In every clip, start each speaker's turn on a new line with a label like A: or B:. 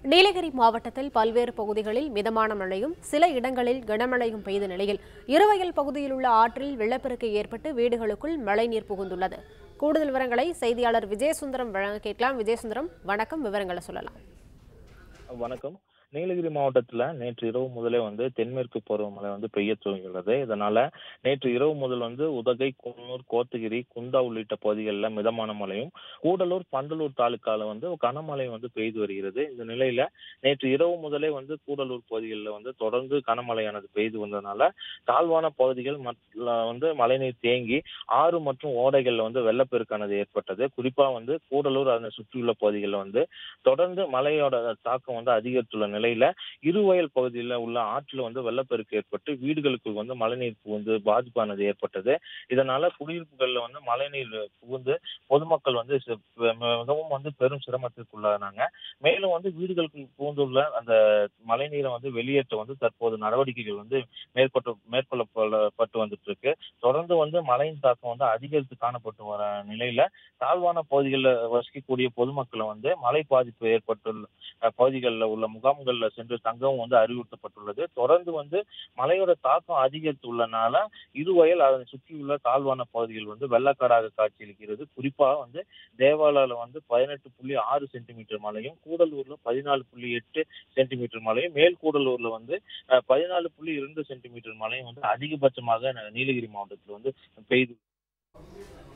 A: நீலகிரி மாவட்டத்தில் பல்வேறு பகுதிகளில் மிதமான மழையும் சில இடங்களில் கனமழையும் பெய்த நிலையில் இருவயல் பகுதியில் உள்ள ஆற்றில் வெள்ளப்பெருக்கு ஏற்பட்டு வீடுகளுக்குள் மழைநீர் புகுந்துள்ளது கூடுதல் விவரங்களை செய்தியாளர் விஜயசுந்தரம் வழங்க கேட்கலாம் விஜயசுந்தரம் வணக்கம் விவரங்களை சொல்லலாம்
B: வணக்கம் நீலகிரி மாவட்டத்துல நேற்று இரவு முதலே வந்து தென்மேற்கு பருவமழை வந்து பெய்ய துவங்கியுள்ளது இதனால நேற்று இரவு முதல் வந்து உதகை குன்னூர் கோத்தகிரி குந்தா உள்ளிட்ட பகுதிகளில் மிதமான மழையும் கூடலூர் பண்டலூர் தாலுக்கால வந்து கனமழை வந்து பெய்து வருகிறது இந்த நிலையில நேற்று இரவு முதலே வந்து கூடலூர் பகுதிகளில் வந்து தொடர்ந்து கனமழையானது பெய்து வந்ததுனால தாழ்வான பகுதிகள் மற்ற வந்து மழைநீர் தேங்கி ஆறு மற்றும் ஓடைகள்ல வந்து வெள்ளப்பெருக்கானது ஏற்பட்டது குறிப்பா வந்து கூடலூர் அதனை சுற்றியுள்ள பகுதிகளில் வந்து தொடர்ந்து மழையோட தாக்கம் வந்து அதிகரித்துள்ள நிலையில இருவயல் பகுதியில் உள்ள ஆற்றில் வந்து வெள்ளப்பெருக்கு ஏற்பட்டு வீடுகளுக்குள் வந்து மழைநீர் புகுந்து பாதிப்பானது ஏற்பட்டது இதனால குடியிருப்புகள்ல வந்து மழைநீர் புகுந்து பொதுமக்கள் வந்து சி- மிகவும் வந்து பெரும் சிரமத்திற்குள்ளானாங்க மேலும் வந்து வீடுகளுக்கு புகுந்துள்ள அந்த மழைநீரை வந்து வெளியேற்ற வந்து தற்போது நடவடிக்கைகள் வந்து மேற்கொண்டு மேற்கொள்ளப்பட்டு வந்துட்டு இருக்கு தொடர்ந்து வந்து மழையின் தாக்கம் வந்து அதிகரித்து காணப்பட்டு வர நிலையில தாழ்வான பகுதிகளில் வசிக்கக்கூடிய பொதுமக்களை வந்து மழை பாதிப்பு ஏற்பட்டுள்ள அஹ், பகுதிகளில் உள்ள முகாம்களில் சென்று தங்கவும் வந்து அறிவுறுத்தப்பட்டுள்ளது தொடர்ந்து வந்து மழையோட தாக்கம் அதிகரித்துள்ளனால இருவயல் அதனை சுற்றியுள்ள தாழ்வான பகுதிகள் வந்து வெள்ளக்காடாக காட்சியளிக்கிறது குறிப்பா வந்து தேவாலால வந்து பதினெட்டு புள்ளி ஆறு சென்டிமீட்டர் மழையும் கூடலூர்ல பதினாலு புள்ளி எட்டு சென்டிமீட்டர் மழையும் மேல் கூடலூர்ல வந்து அஹ், பதினாலு புள்ளி இரண்டு சென்டிமீட்டர் மழையும் வந்து அதிகபட்சமாக ந- நீலகிரி மாவட்டத்தில் வந்து பெய்து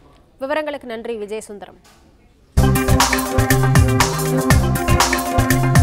A: விவரங்களுக்கு நன்றி விஜயசுந்தரம்